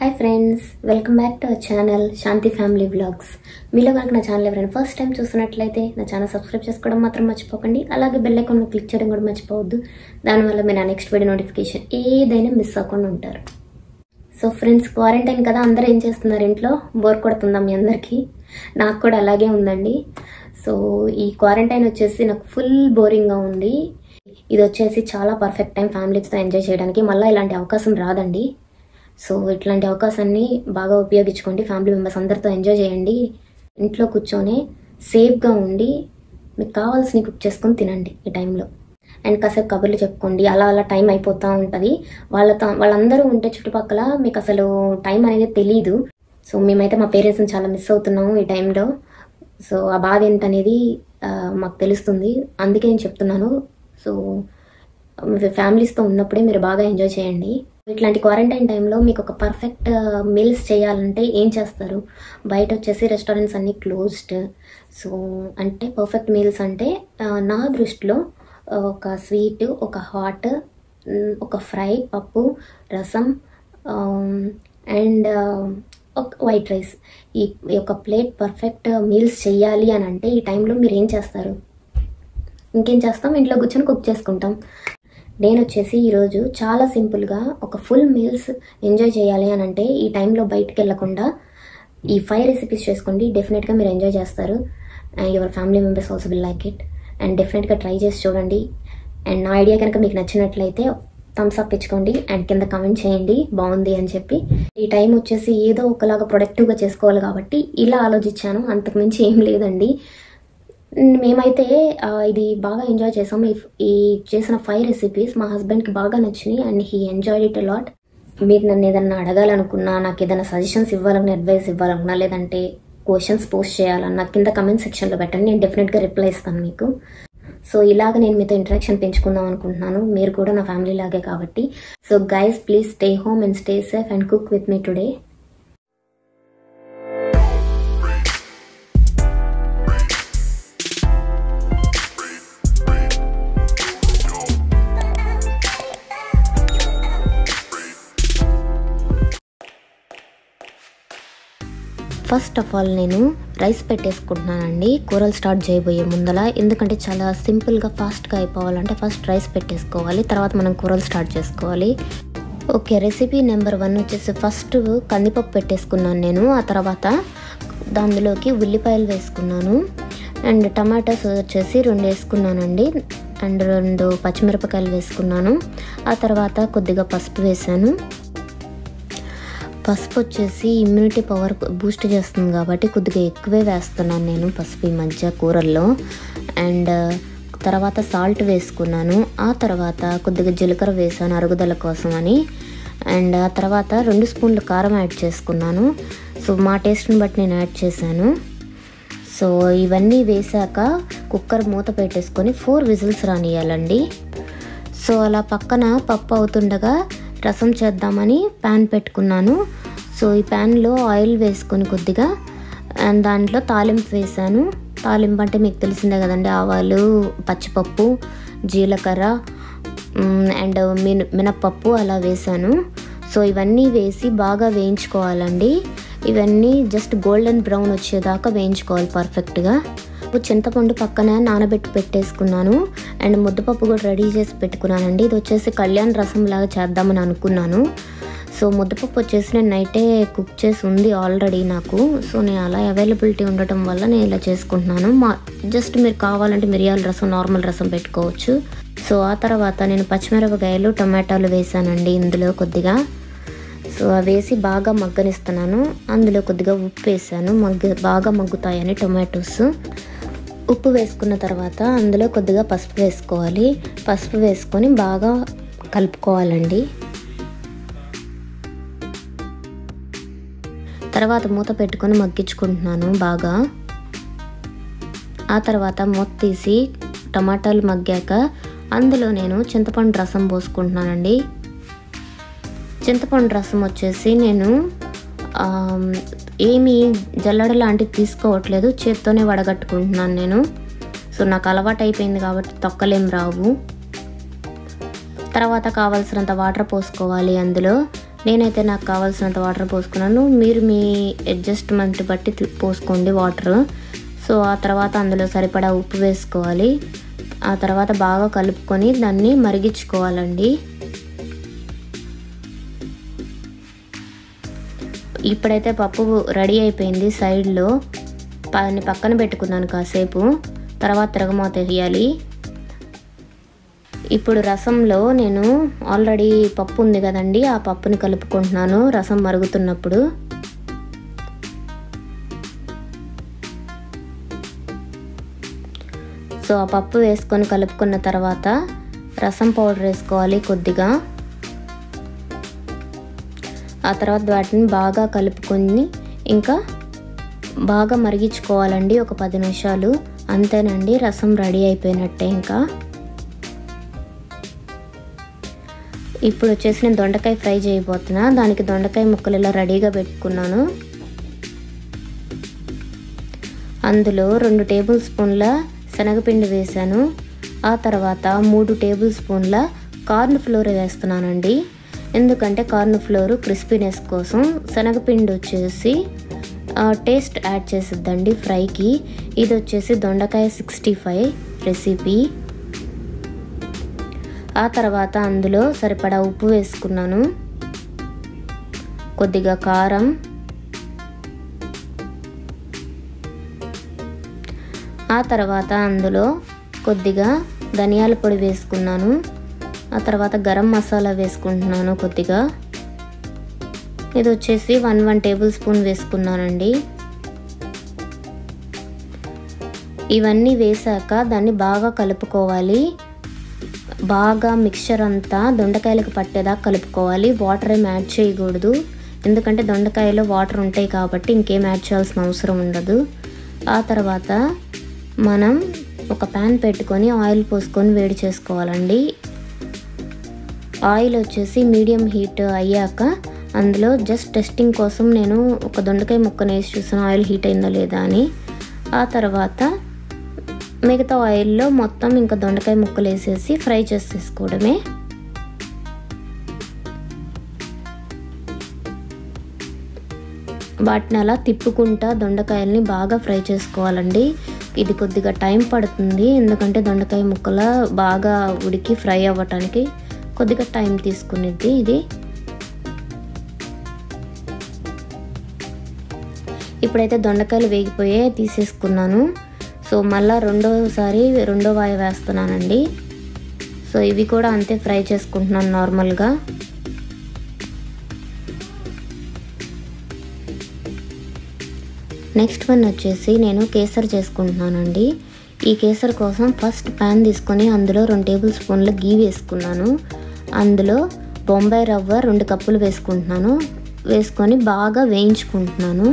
hi friends welcome back to our channel Shanti family vlogs మీలో కనుక నా ఛానల్ ఎవరైనా ఫస్ట్ టైం చూస్తున్నట్లయితే నా ఛానల్ సబ్స్క్రైబ్ చేసుకోవడం మాత్రం మర్చిపోకండి అలాగే బెల్ ఐకాన్ క్లిక్ చేయడం కూడా మర్చిపోవద్దు దానివల్ల మీరు నా నెక్స్ట్ వీడియో నోటిఫికేషన్ ఏదైనా మిస్ అవ్వకుండా ఉంటారు సో ఫ్రెండ్స్ క్వారంటైన్ కదా అందరూ ఏం చేస్తున్నారు ఇంట్లో బోర్ కొడుతుందా మీ అందరికీ నాకు కూడా అలాగే ఉందండి సో ఈ క్వారంటైన్ వచ్చేసి నాకు ఫుల్ బోరింగ్గా ఉంది ఇది వచ్చేసి చాలా పర్ఫెక్ట్ టైం ఫ్యామిలీతో ఎంజాయ్ చేయడానికి మళ్ళీ ఇలాంటి అవకాశం రాదండి సో ఇట్లాంటి అవకాశాన్ని బాగా ఉపయోగించుకోండి ఫ్యామిలీ మెంబర్స్ అందరితో ఎంజాయ్ చేయండి ఇంట్లో కూర్చొని సేఫ్గా ఉండి మీకు కావాల్సినవి కుక్ చేసుకొని తినండి ఈ టైంలో అండ్ కాసేపు కబుర్లు చెప్పుకోండి అలా అలా టైం అయిపోతూ ఉంటుంది వాళ్ళతో వాళ్ళందరూ ఉంటే చుట్టుపక్కల మీకు అసలు టైం అనేది తెలీదు సో మేమైతే మా పేరెంట్స్ని చాలా మిస్ అవుతున్నాము ఈ టైంలో సో ఆ బాధ ఏంటనేది ఆ, మాకు తెలుస్తుంది అందుకే నేను చెప్తున్నాను సో మీ ఫ్యామిలీస్తో ఉన్నప్పుడే మీరు బాగా ఎంజాయ్ చేయండి ఇట్లాంటి క్వారంటైన్ టైంలో మీకు ఒక పర్ఫెక్ట్ మీల్స్ చేయాలంటే ఏం చేస్తారు బయట వచ్చేసి రెస్టారెంట్స్ అన్నీ క్లోజ్డ్ సో అంటే పర్ఫెక్ట్ మీల్స్ అంటే ఆ, నా దృష్టిలో ఆ, ఒక స్వీట్ ఒక హాట్ ఒక ఫ్రై పప్పు రసం అండ్ ఒక వైట్ రైస్ ఈ ఈ యొక్క ప్లేట్ పర్ఫెక్ట్ మీల్స్ చేయాలి అని అంటే ఈ టైంలో మీరు ఏం చేస్తారు ఇంకేం చేస్తాం ఇంట్లో కూర్చొని కుక్ చేసుకుంటాం నేను వచ్చేసి ఈరోజు చాలా సింపుల్గా ఒక ఫుల్ మీల్స్ ఎంజాయ్ చేయాలి అని అంటే ఈ టైంలో బయటికి వెళ్ళకుండా ఈ ఫైవ్ రెసిపీస్ చేసుకోండి డెఫినెట్గా మీరు ఎంజాయ్ చేస్తారు and your family members also will like it and డెఫినెట్గా ట్రై చేసి చూడండి అండ్ నా ఐడియా కనుక మీకు నచ్చినట్లయితే థమ్స్ అప్ ఇచ్చుకోండి అండ్ కింద కమెంట్ చేయండి బాగుంది అని చెప్పి ఈ టైం వచ్చేసి ఏదో ఒకలాగా ప్రొడక్టివ్గా చేసుకోవాలి కాబట్టి ఇలా ఆలోచించాను అంతకుమించి ఏం లేదండి మేమైతే ఆ, ఇది బాగా ఎంజాయ్ చేసాం ఈ ఈ చేసిన ఫైవ్ రెసిపీస్ మా హస్బెండ్కి బాగా నచ్చినాయి and he enjoyed it a lot మీరు నన్ను ఏదన్నా అడగాలనుకున్నా నాకు ఏదైనా సజెషన్స్ ఇవ్వాలన్నా అడ్వైస్ ఇవ్వాలన్నా లేదంటే క్వశ్చన్స్ పోస్ట్ చేయాలన్నా కింద కమెంట్ సెక్షన్లో పెట్టండి నేను డెఫినెట్గా రిప్లై ఇస్తాను మీకు సో ఇలాగ నేను మీతో ఇంటరాక్షన్ పెంచుకుందాం అనుకుంటున్నాను మీరు కూడా నా ఫ్యామిలీ లాగే కాబట్టి so guys please stay home and stay safe and cook with me today first of all నేను రైస్ పెట్టేసుకుంటున్నానండి కూరలు స్టార్ట్ చేయబోయే ముందల ఎందుకంటే చాలా సింపుల్గా ఫాస్ట్గా అయిపోవాలంటే ఫస్ట్ రైస్ పెట్టేసుకోవాలి తర్వాత మనం కూరలు స్టార్ట్ చేసుకోవాలి ఓకే రెసిపీ నెంబర్ వన్ వచ్చేసి ఫస్ట్ కందిపప్పు పెట్టేసుకున్నాను నేను ఆ తర్వాత దానిలోకి ఉల్లిపాయలు వేసుకున్నాను అండ్ టమాటాస్ వచ్చేసి రెండు వేసుకున్నానండి అండ్ రెండు పచ్చిమిరపకాయలు వేసుకున్నాను ఆ తర్వాత కొద్దిగా పసుపు వేసాను పసుపు వచ్చేసి ఇమ్యూనిటీ పవర్ బూస్ట్ చేస్తుంది కాబట్టి కొద్దిగా ఎక్కువే వేస్తున్నాను నేను పసుపు ఈ మధ్య కూరల్లో అండ్ తర్వాత సాల్ట్ వేసుకున్నాను ఆ తర్వాత కొద్దిగా జీలకర్ర వేసాను అరుగుదల కోసం అని అండ్ ఆ తర్వాత రెండు స్పూన్లు కారం యాడ్ చేసుకున్నాను సో మా టేస్ట్ని బట్టి నేను యాడ్ చేశాను సో ఇవన్నీ వేసాక కుక్కర్ మూత పెట్టేసుకొని ఫోర్ విజిల్స్ రానియాలండి సో అలా పక్కన పప్పు అవుతుండగా రసం చేద్దామని ప్యాన్ పెట్టుకున్నాను సో ఈ ప్యాన్లో ఆయిల్ వేసుకొని కొద్దిగా అండ్ దాంట్లో తాలింపు వేసాను తాలింపు అంటే మీకు తెలిసిందే కదండి ఆవాలు పచ్చిపప్పు జీలకర్ర మ్, అండ్ మిన మినప్పప్పు అలా వేసాను సో ఇవన్నీ వేసి బాగా వేయించుకోవాలండి ఇవన్నీ జస్ట్ గోల్డెన్ బ్రౌన్ వచ్చేదాకా వేయించుకోవాలి పర్ఫెక్ట్గా చింతపండు పక్కన నానబెట్టి పెట్టేసుకున్నాను అండ్ ముద్దపప్పు కూడా రెడీ చేసి పెట్టుకున్నానండి ఇది వచ్చేసి కళ్యాణ్ రసం లాగా చేద్దామని అనుకున్నాను సో ముద్దపప్పు వచ్చేసి నేను నైటే కుక్ చేసి ఉంది ఆల్రెడీ నాకు సో నేను అలా అవైలబిలిటీ ఉండటం వల్ల నేను ఇలా చేసుకుంటున్నాను మా జస్ట్ మీరు కావాలంటే మిరియాల రసం నార్మల్ రసం పెట్టుకోవచ్చు సో ఆ తర్వాత నేను పచ్చిమిరపకాయలు టమాటాలు వేసానండి ఇందులో కొద్దిగా సో అవి వేసి బాగా మగ్గనిస్తున్నాను అందులో కొద్దిగా ఉప్పు వేసాను మగ్గ బాగా మగ్గుతాయని టొమాటోస్ ఉప్పు వేసుకున్న తర్వాత అందులో కొద్దిగా పసుపు వేసుకోవాలి పసుపు వేసుకొని బాగా కలుపుకోవాలండి తర్వాత మూత పెట్టుకొని మగ్గించుకుంటున్నాను బాగా ఆ తర్వాత మూత తీసి టమాటాలు మగ్గాక అందులో నేను చింతపండు రసం పోసుకుంటున్నానండి చింతపండు రసం వచ్చేసి నేను ఆమ్, ఏమీ జల్లడ లాంటివి తీసుకోవట్లేదు చేత్తోనే వడగట్టుకుంటున్నాను నేను సో నాకు అలవాటు అయిపోయింది కాబట్టి తొక్కలేం రావు తర్వాత కావాల్సినంత వాటర్ పోసుకోవాలి అందులో నేనైతే నాకు కావాల్సినంత వాటర్ పోసుకున్నాను మీరు మీ అడ్జస్ట్మెంట్ బట్టి తీ- పోసుకోండి వాటర్ సో ఆ తర్వాత అందులో సరిపడా ఉప్పు వేసుకోవాలి ఆ తర్వాత బాగా కలుపుకొని దాన్ని మరిగించుకోవాలండి ఇప్పుడైతే పప్పు రెడీ అయిపోయింది సైడ్లో దాన్ని పక్కన పెట్టుకున్నాను కాసేపు తర్వాత తిరగమూత వేయాలి ఇప్పుడు రసంలో నేను ఆల్రెడీ పప్పు ఉంది కదండి ఆ పప్పుని కలుపుకుంటున్నాను రసం మరుగుతున్నప్పుడు సో ఆ పప్పు వేసుకొని కలుపుకున్న తర్వాత రసం పౌడర్ వేసుకోవాలి కొద్దిగా ఆ తర్వాత వాటిని బాగా కలుపుకొని ఇంకా బాగా మరిగించుకోవాలండి ఒక పది నిమిషాలు అంతేనండి రసం రెడీ అయిపోయినట్టే ఇంకా ఇప్పుడు వచ్చేసి నేను దొండకాయ ఫ్రై చేయబోతున్నా దానికి దొండకాయ ముక్కలు ఇలా రెడీగా పెట్టుకున్నాను అందులో రెండు టేబుల్ స్పూన్ల శనగపిండి వేశాను ఆ తర్వాత మూడు టేబుల్ స్పూన్ల కార్న్ ఫ్లోర్ వేస్తున్నానండి ఎందుకంటే కార్న్ ఫ్లోర్ క్రిస్పీనెస్ కోసం శనగపిండి వచ్చేసి టేస్ట్ యాడ్ చేసిద్దండి ఫ్రైకి ఇది వచ్చేసి దొండకాయ సిక్స్టీ ఫైవ్ రెసిపీ ఆ తర్వాత అందులో సరిపడా ఉప్పు వేసుకున్నాను కొద్దిగా కారం ఆ తర్వాత అందులో కొద్దిగా ధనియాల పొడి వేసుకున్నాను ఆ తర్వాత గరం మసాలా వేసుకుంటున్నాను కొద్దిగా ఇది వచ్చేసి వన్ వన్ టేబుల్ స్పూన్ వేసుకున్నానండి ఇవన్నీ వేసాక దాన్ని బాగా కలుపుకోవాలి బాగా మిక్చర్ అంతా దొండకాయలకు పట్టేదాకా కలుపుకోవాలి వాటర్ ఏం యాడ్ చేయకూడదు ఎందుకంటే దొండకాయలో వాటర్ ఉంటాయి కాబట్టి ఇంకేం యాడ్ చేయాల్సిన అవసరం ఉండదు ఆ తర్వాత మనం ఒక ప్యాన్ పెట్టుకొని ఆయిల్ పోసుకొని వేడి చేసుకోవాలండి ఆయిల్ వచ్చేసి మీడియం హీట్ అయ్యాక అందులో జస్ట్ టెస్టింగ్ కోసం నేను ఒక దొండకాయ ముక్కను వేసి చూసాను ఆయిల్ హీట్ అయిందా లేదా అని ఆ తర్వాత మిగతా ఆయిల్లో మొత్తం ఇంకా దొండకాయ ముక్కలు వేసేసి ఫ్రై చేసేసుకోవడమే వాటిని అలా తిప్పుకుంటా దొండకాయల్ని బాగా ఫ్రై చేసుకోవాలండి ఇది కొద్దిగా టైం పడుతుంది ఎందుకంటే దొండకాయ ముక్కల బాగా ఉడికి ఫ్రై అవ్వటానికి కొద్దిగా టైం తీసుకునేది ఇది ఇప్పుడైతే దొండకాయలు వేగిపోయే తీసేసుకున్నాను సో మళ్ళీ రెండోసారి రెండో వాయ వేస్తున్నానండి సో ఇవి కూడా అంతే ఫ్రై చేసుకుంటున్నాను నార్మల్గా నెక్స్ట్ వన్ వచ్చేసి నేను కేసర్ చేసుకుంటున్నానండి ఈ కేసర్ కోసం ఫస్ట్ ప్యాన్ తీసుకొని అందులో రెండు టేబుల్ స్పూన్ల గీ వేసుకున్నాను అందులో బొంబాయి రవ్వ రెండు కప్పులు వేసుకుంటున్నాను వేసుకొని బాగా వేయించుకుంటున్నాను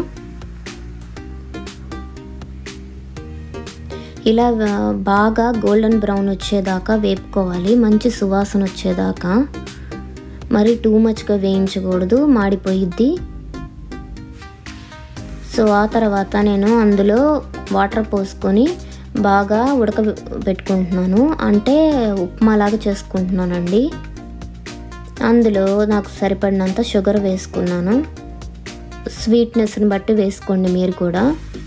ఇలా బాగా గోల్డెన్ బ్రౌన్ వచ్చేదాకా వేపుకోవాలి మంచి సువాసన వచ్చేదాకా మరి టూ మచ్గా వేయించకూడదు మాడిపోయిద్ది సో ఆ తర్వాత నేను అందులో వాటర్ పోసుకొని బాగా ఉడక పెట్టుకుంటున్నాను అంటే ఉప్మాలాగా చేసుకుంటున్నానండి అందులో నాకు సరిపడినంత షుగర్ వేసుకున్నాను స్వీట్నెస్ని బట్టి వేసుకోండి మీరు కూడా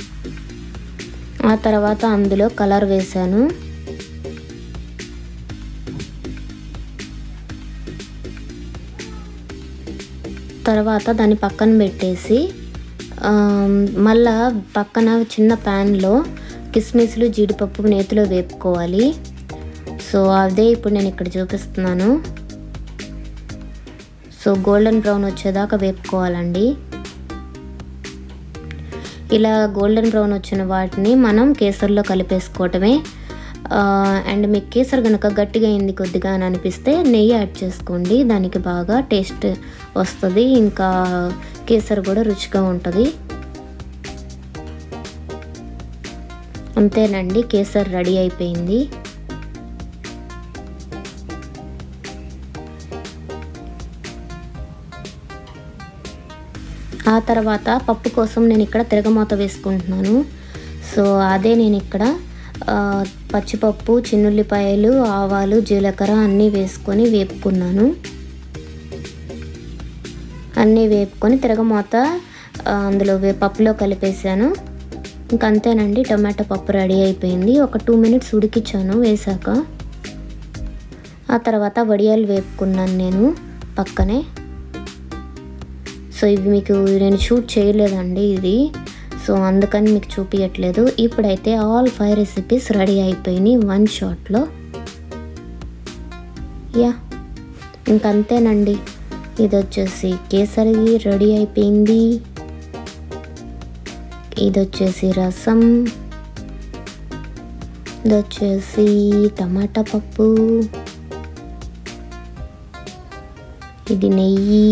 ఆ తర్వాత అందులో కలర్ వేశాను తర్వాత దాన్ని పక్కన పెట్టేసి మళ్ళా పక్కన చిన్న ప్యాన్లో కిస్మిస్లు జీడిపప్పు నేతిలో వేపుకోవాలి సో అదే ఇప్పుడు నేను ఇక్కడ చూపిస్తున్నాను సో గోల్డెన్ బ్రౌన్ వచ్చేదాకా వేపుకోవాలండి ఇలా గోల్డెన్ బ్రౌన్ వచ్చిన వాటిని మనం కేసర్లో కలిపేసుకోవటమే అండ్ మీకు కేసర్ కనుక గట్టిగా అయింది కొద్దిగా అని అనిపిస్తే నెయ్యి యాడ్ చేసుకోండి దానికి బాగా టేస్ట్ వస్తుంది ఇంకా కేసర్ కూడా రుచిగా ఉంటుంది అంతేనండి కేసర్ రెడీ అయిపోయింది ఆ తర్వాత పప్పు కోసం నేను ఇక్కడ తిరగమాత వేసుకుంటున్నాను సో అదే నేను ఇక్కడ పచ్చిపప్పు చిన్నుల్లిపాయలు ఆవాలు జీలకర్ర అన్నీ వేసుకొని వేపుకున్నాను అన్నీ వేపుకొని తిరగమూత ఆ, అందులో వే పప్పులో కలిపేసాను ఇంకా అంతేనండి టొమాటో పప్పు రెడీ అయిపోయింది ఒక టూ మినిట్స్ ఉడికించాను వేసాక ఆ తర్వాత వడియాలు వేపుకున్నాను నేను పక్కనే సో ఇవి మీకు నేను షూట్ చేయలేదండి ఇది సో అందుకని మీకు చూపించట్లేదు ఇప్పుడైతే ఆల్ ఫైవ్ రెసిపీస్ రెడీ అయిపోయినాయి వన్ షాట్లో యా ఇంకంతేనండి ఇది వచ్చేసి కేసరి రెడీ అయిపోయింది ఇది వచ్చేసి రసం ఇది వచ్చేసి టమాటా పప్పు ఇది నెయ్యి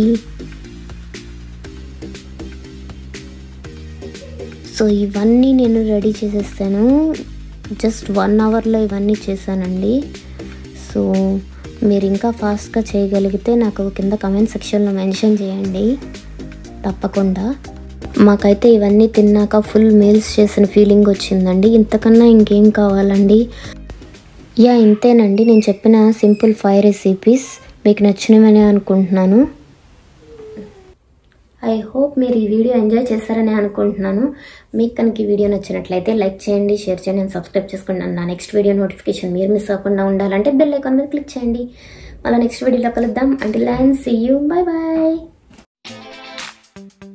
సో ఇవన్నీ నేను రెడీ చేసేస్తాను జస్ట్ వన్ అవర్లో ఇవన్నీ చేశానండి సో మీరు ఇంకా ఫాస్ట్గా చేయగలిగితే నాకు కింద కమెంట్ సెక్షన్లో మెన్షన్ చేయండి తప్పకుండా మాకైతే ఇవన్నీ తిన్నాక ఫుల్ మీల్స్ చేసిన ఫీలింగ్ వచ్చిందండి ఇంతకన్నా ఇంకేం కావాలండి యా ఇంతేనండి నేను చెప్పిన సింపుల్ ఫైవ్ రెసిపీస్ మీకు నచ్చినవని అనుకుంటున్నాను ఐ హోప్ మీరు ఈ వీడియో ఎంజాయ్ చేస్తారని అనుకుంటున్నాను మీకు కనుక ఈ వీడియో నచ్చినట్లయితే లైక్ చేయండి షేర్ చేయండి అండ్ సబ్స్క్రైబ్ చేసుకోండి నా నెక్స్ట్ వీడియో నోటిఫికేషన్ మీరు మిస్ అవ్వకుండా ఉండాలంటే బెల్ ఐకాన్ మీద క్లిక్ చేయండి మళ్ళీ నెక్స్ట్ వీడియోలో కలుద్దాం until and see you bye bye